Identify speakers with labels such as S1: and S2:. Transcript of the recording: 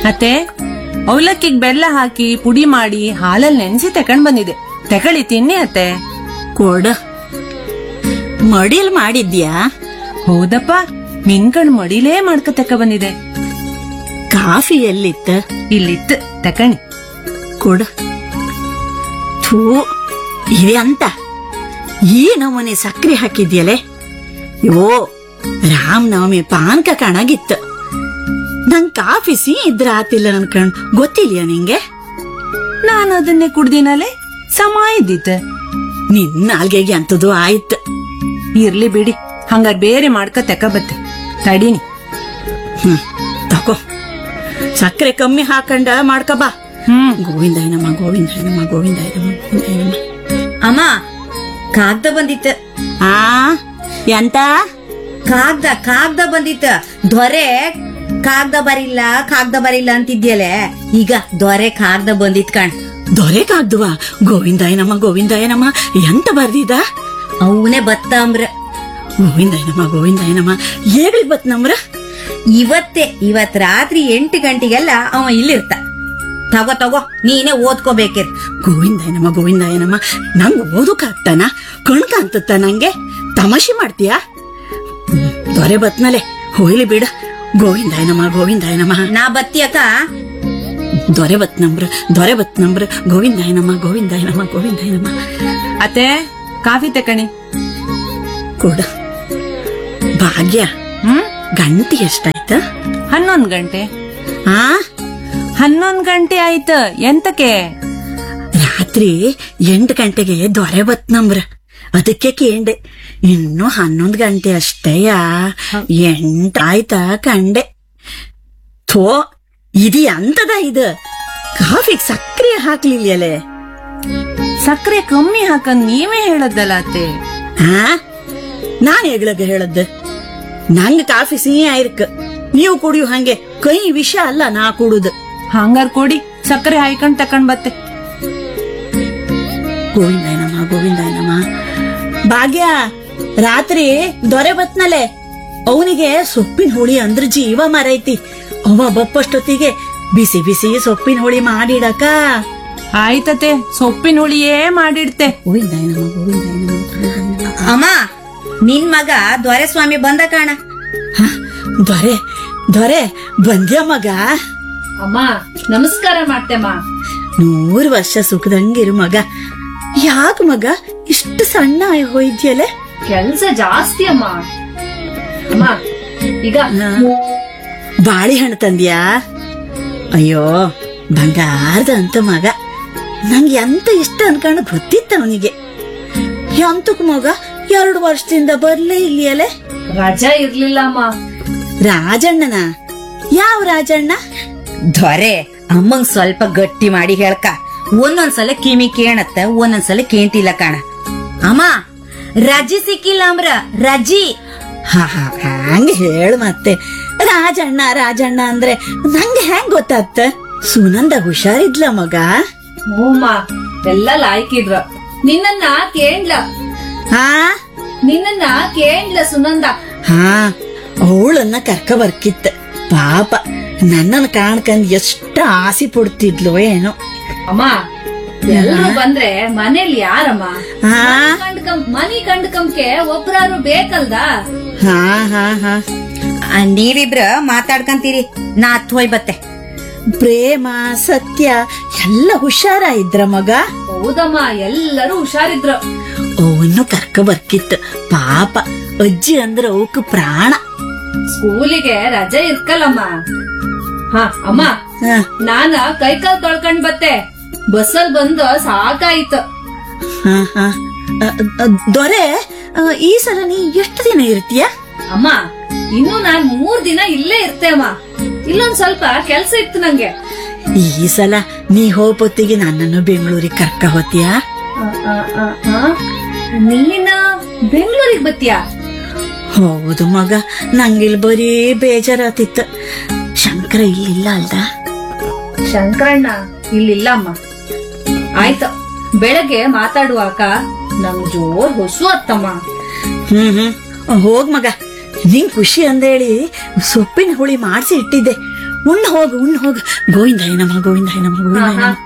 S1: ಅತ್ತೆ ಅವಲಕ್ಕಿಗ್ ಬೆಲ್ಲ ಹಾಕಿ ಪುಡಿ ಮಾಡಿ ಹಾಲಲ್ಲಿ ನೆನ್ಸಿ ತಕೊಂಡ್ ಬಂದಿದೆ ತಗೊಳ್ಳಿ ತಿನ್ನಿ ಅತ್ತೆ
S2: ಕೊಡ ಮಡಿಲ್ ಮಾಡಿದ್ಯಾ
S1: ಹೌದಪ್ಪ ಮಿನ್ಕಣ್ ಮಡಿಲೇ ಮಾಡ್ಕ ತಕ ಬಂದಿದೆ
S2: ಕಾಫಿ ಎಲ್ಲಿತ್ತ
S1: ಇಲ್ಲಿತ್ತು ತಕಣಿ
S2: ಕೊಡ ಥೂ ಇದೆ ಅಂತ ಈ ನಮೂನೆ ಸಕ್ರೆ ಹಾಕಿದ್ಯಲೆ ಯೋ ರಾಮನವಮಿ ಪಾನಕ ಕಾಣಾಗಿತ್ತು ನಂಗ್ ಕಾಫಿ ಸಿ ಇದ್ರ ಆತಿಲ್ಲ ಅನ್ಕಂಡ್ ಗೊತ್ತಿಲ್ಯಾ ನಿಂಗೆ
S1: ನಾನು ಅದನ್ನೇ ಕುಡ್ದಿನಲೆ ಸಮ ಇದ್ದಿತ್ತು
S2: ನಿನ್ನ ನಾಲ್ಗೆಗೆ ಅಂತದು ಆಯ್ತು
S1: ಇರ್ಲಿ ಬಿಡಿ ಹಂಗಾರ್ ಬೇರೆ ಮಾಡ್ಕ ತಕ ಬತ್ತೆ ತಡೀನಿ
S2: ಹ್ಮ್ ತಗೋ ಸಕ್ಕರೆ ಕಮ್ಮಿ ಹಾಕಂಡ ಮಾಡ್ಕ ಬಾ
S1: ಹ್ಮ್
S2: ಗೋವಿಂದಾಯನಮ್ಮ ಗೋವಿಂದಾಯನಮ್ಮ ಗೋವಿಂದಾಯನಮ್ಮ ಗೋವಿಂದಾಯನಮ್ಮ
S3: ಅಮ್ಮ ಕಾಗ್ದ ಬಂದಿತ್ತ
S2: ಆ ಎಂತ
S3: ಕಾಗ್ದ ಕಾಗ್ದ ಬಂದಿತ್ತ ದೊರೆ ಕಾಗ್ದ ಬರಿಲ್ಲ ಕಾಗ್ದ ಬರಿಲ್ಲ ಅಂತಿದ್ಯಲೆ ಈಗ ದೊರೆ ಕಾಗ್ದ ಬಂದಿತ್ ಕಣ್
S2: ದೊರೆಕಾಗ್ದುವ ಗೋವಿಂದಾಯನಮ್ಮ ಗೋವಿಂದಾಯನಮ್ಮ ಎಂತ ಬರ್ದಿದ
S3: ಅವನೇ ಬತ್ತಾಮ್ರ
S2: ಗೋವಿಂದಾಯನಮ್ಮ ಗೋವಿಂದಾಯನಮ್ಮ ಏಗ್ಲಿ ಬತ್ ನಮ್ರ
S3: ಇವತ್ತೇ ಇವತ್ ರಾತ್ರಿ ಎಂಟು ಗಂಟೆಗೆಲ್ಲ ಅವ ಇಲ್ಲಿರ್ತ ತಗೋ ತಗೋ ನೀನೇ ಓದ್ಕೋಬೇಕಿರ್
S2: ಗೋವಿಂದಾಯನಮ್ಮ ಗೋವಿಂದಾಯನಮ್ಮ ನಂಗ್ ಓದಕ್ಕಾಗ್ತಾನ ಕಣ್ಕ ಅಂತತ್ತ ನಂಗೆ ತಮಾಷೆ ಮಾಡ್ತೀಯಾ ಹ್ಮ್, ದೊರೆ ಬತ್ನಲೆ ಹೋಯ್ಲಿ ಬಿಡ ಗೋವಿಂದಾಯನಮ್ಮ ಗೋವಿಂದಾಯನಮ್ಮ
S3: ನಾ ಬತ್ತಿಯಕ್ಕ
S2: ದೊರೆ ಬತ್ ನಂಬ್ರ ದೊರೆ ಬತ್ ನಂಬ್ರ ಗೋವಿಂದಾಯನಮ್ಮ ಗೋವಿಂದಾಯನಮ್ಮ ಗೋವಿಂದಾಯನಮ್ಮ
S1: ಅತ್ತೆ ಕಾಫಿ ತಕಣಿ
S2: ಕೊಡ ಭಾಗ್ಯ
S1: ಹ್ಮ್
S2: ಗಂಟೆ ಎಷ್ಟಾಯ್ತ
S1: ಹನ್ನೊಂದ್ ಗಂಟೆ
S2: ಆ
S1: ಹನ್ನೊಂದ್ ಗಂಟೆ ಆಯ್ತು ಎಂತಕ್ಕೆ
S2: ರಾತ್ರಿ ಎಂಟು ಗಂಟೆಗೆ ದೊರೆ ಬತ್ ನಂಬ್ರ ಅದಕ್ಕೆ ಕೇಂಡೆ ಇನ್ನು ಹನ್ನೊಂದು ಗಂಟೆ ಅಷ್ಟೇಯ ಎಂಟಾಯ್ತಾ ಕಂಡೆ ಥೋ ಇದು ಎಂತದ ಇದು ಕಾಫಿಗ್ ಸಕ್ರೆ ಹಾಕ್ಲಿಲ್ಲಲೆ
S1: ಸಕ್ಕರೆ ಕಮ್ಮಿ ಹಾಕಂದ್ ನೀವೇ ಹೇಳದ್ದಲ್ಲ ಅತ್ತೆ
S2: ಹಾ ನಾನ್ ಹೆಗ್ಳಗ ಹೇಳದ್ದು ನಂಗ್ ಕಾಫಿ ಸಿಹಿ ಆಯ್ರಕ್ ನೀವು ಕುಡಿಯು ಹಂಗೆ ಕೈ ವಿಷ ಅಲ್ಲ ನಾ ಕುಡುದು
S1: ಹಂಗಾರ್ ಕೊಡಿ ಸಕ್ಕರೆ ಹಾಯ್ಕೊಂಡ್ ತಕೊಂಡ್ ಬತ್ತೆ
S2: ಗೋವಿಂದಾಯನಮ್ಮ ಗೋವಿಂದಾಯನಮ್ಮ ಭಾಗ್ಯ ರಾತ್ರಿ ದೊರೆ ಬತ್ನಲೆ ಅವನಿಗೆ ಸೊಪ್ಪಿನ ಹುಳಿ ಅಂದ್ರ ಜೀವ ಮರೈತಿ ಅವ ಬಪ್ಪಷ್ಟೊತ್ತಿಗೆ ಬಿಸಿ ಬಿಸಿ ಸೊಪ್ಪಿನ ಹುಳಿ ಮಾಡಿಡಕ
S1: ಆಯ್ತತೆ ಸೊಪ್ಪಿನ ಹುಳಿಯೇ ಮಾಡಿಡ್ತೆ
S2: ಗೋವಿಂದಾಯನಮ್ಮ ಗೋವಿಂದಾಯನಮ್ಮ ಗೋವಿಂದಾಯನಮ್ಮ.
S3: ಅಮ್ಮ ನಿನ್ ಮಗ ದೊರೆ ಸ್ವಾಮಿ ಬಂದ ಕಾಣ
S2: ಹ, ದೊರೆ ದೊರೆ ಬಂದ್ಯ ಮಗ
S4: ಅಮ್ಮ ನಮಸ್ಕಾರ ಮಾಡ್ತೆಮ್ಮ
S2: ನೂರು ವರ್ಷ ಸುಖದಂಗಿರು ಮಗ ಯಾಕ ಮಗ ಇಷ್ಟು ಸಣ್ಣ ಆಯ್ ಹೋಯ್ದ್ಯಲೆ
S4: ಕೆಲ್ಸ ಜಾಸ್ತಿ ಅಮ್ಮ ಅಮ್ಮ ಈಗ
S2: ಬಾಳೆಹಣ್ಣು ತಂದ್ಯಾ ಅಯ್ಯೋ ಬಂಗಾರದ ಅಂತ ಮಗ ನಂಗೆ ಎಂತ ಇಷ್ಟ ಅನ್ಕೊಂಡು ಗೊತ್ತಿತ್ತ ಅವನಿಗೆ ಎಂತಕ್ ಮಗ ಎರಡು ವರ್ಷದಿಂದ ಬರ್ಲೇ ಇಲ್ಲಿಯಲೆ
S4: ರಜಾ ಇರ್ಲಿಲ್ಲ ಅಮ್ಮ
S2: ರಾಜಣ್ಣನ ಯಾವ ರಾಜಣ್ಣ
S3: ದೊರೆ ಅಮ್ಮಂಗ್ ಸ್ವಲ್ಪ ಗಟ್ಟಿ ಮಾಡಿ ಹೇಳ್ಕ ಒಂದೊಂದ್ಸಲ ಕಿಮಿ ಕೇಣತ್ತ ಒಂದೊಂದ್ಸಲ ಕೇಂತಿಲ್ಲ ಕಾಣ ಅಮ್ಮ ರಜಿ ಸಿಕ್ಕಿಲ್ಲ ಅಮ್ರ ರಜಿ
S2: ಹಾ ಹಾ ಹಂಗ ಹೇಳು ಮತ್ತೆ ರಾಜಣ್ಣ ರಾಜಣ್ಣ ಅಂದ್ರೆ ನಂಗೆ ಹೆಂಗ್ ಗೊತ್ತಾಗ್ತ ಸುನಂದ ಹುಷಾರಿದ್ಲ ಮಗ
S4: ಹ್ಞೂಮ್ಮ ಎಲ್ಲ ಲಾಯ್ಕಿದ್ರ ನಿನ್ನನ್ನ ಕೇಂಡ್ಲ
S2: ಹಾ
S4: ನಿನ್ನನ್ನ ಕೇಂಡ್ಲ ಸುನಂದ
S2: ಹಾ ಅವಳನ್ನ ಕರ್ಕ ಬರ್ಕಿತ್ತ ಪಾಪ ನನ್ನನ್ನ ಕಾಣ್ಕಂದ್ ಎಷ್ಟು ಆಸೆ ಪಡ್ತಿದ್ಲು ಏನೋ
S4: ಅಮ್ಮ ಎಲ್ರು ಬಂದ್ರೆ ಮನೇಲಿ ಯಾರಮ್ಮ
S2: ಹಾ
S4: ಕಂಡ್ಕಂ ಮನಿ ಕಂಡ್ಕಂಕೆ ಒಬ್ರಾರು ಬೇಕಲ್ದ
S2: ಹಾ ಹಾ ಹಾ
S3: ಆ, ನೀವಿಬ್ರ ಮಾತಾಡ್ಕಂತೀರಿ ನಾ ಹತ್ ಹೋಯ್ ಬತ್ತೆ
S2: ಪ್ರೇಮ ಸತ್ಯ ಎಲ್ಲ ಹುಷಾರ ಇದ್ರ ಮಗ
S4: ಹೌದಮ್ಮ ಎಲ್ಲರೂ ಹುಷಾರಿದ್ರು
S2: ಅವನು ಕರ್ಕ ಬರ್ಕಿತ್ತ ಪಾಪ ಅಜ್ಜಿ ಅಂದ್ರ ಅವಕ್ ಪ್ರಾಣ
S4: ಸ್ಕೂಲಿಗೆ ರಜೆ ಇರ್ಕಲ್ಲಮ್ಮ ಹ ಅಮ್ಮ
S2: ಹ,
S4: ನಾನ ಕೈಕಾಲ್ ತೊಳ್ಕೊಂಡ್ ಬತ್ತೆ ಬಸ್ಸಲ್ ಬಂದು ಸಾಕಾಯ್ತು
S2: ಹ, ಹ. ಅ, ಅ, ದೊರೆ ಅ, ಈ ಸಲ ನೀ ಎಷ್ಟು ದಿನ ಇರ್ತೀಯ
S4: ಅಮ್ಮ ಇನ್ನು ನಾನ್ ಮೂರ್ ದಿನ ಇಲ್ಲೇ ಇರ್ತೆ ಅಮ್ಮ ಇಲ್ಲೊಂದ್ ಸ್ವಲ್ಪ ಕೆಲ್ಸ ಇತ್ತು ನಂಗೆ
S2: ಈ ಸಲ ನೀ ಹೋಗ್ಬೊತ್ತಿಗೆ ನನ್ನನ್ನು ಬೆಂಗಳೂರಿಗೆ ಕರ್ಕ ಹೋತೀಯಾ
S4: ಆ, ಆ, ಆ, ಆ. ನೀನ ಬೆಂಗಳೂರಿಗೆ ಬತ್ತೀಯಾ
S2: ಹೌದು ಮಗ ನಂಗಿಲ್ ಬರೀ ಬೇಜಾರಾತಿತ್ತು ಶಂಕರ ಇಲ್ಲಿಲ್ಲ ಅಲ್ದ
S4: ಶಂಕರಣ್ಣ ಇಲ್ಲಿಲ್ಲ ಅಮ್ಮ ಆಯ್ತು ಬೆಳಗ್ಗೆ ಮಾತಾಡುವಾಗ ನಮ್ ಜೋರ್ ಹೊಸು ಅತ್ತಮ್ಮ
S2: ಹ್ಮ್ ಹ್ಮ್ ಹೋಗ್ ಮಗ ನಿಂಗ್ ಖುಷಿ ಅಂದೇಳಿ ಸೊಪ್ಪಿನ ಹುಳಿ ಮಾಡಿಸಿ ಇಟ್ಟಿದ್ದೆ ಉಣ್ಣು ಹೋಗು ಉಣ್ಣು ಹೋಗು ಗೋವಿಂದಾಯ ನಮ ಗೋವಿಂದಾಯ ನಮ ಗೋವಿಂದಾಯ ನಮ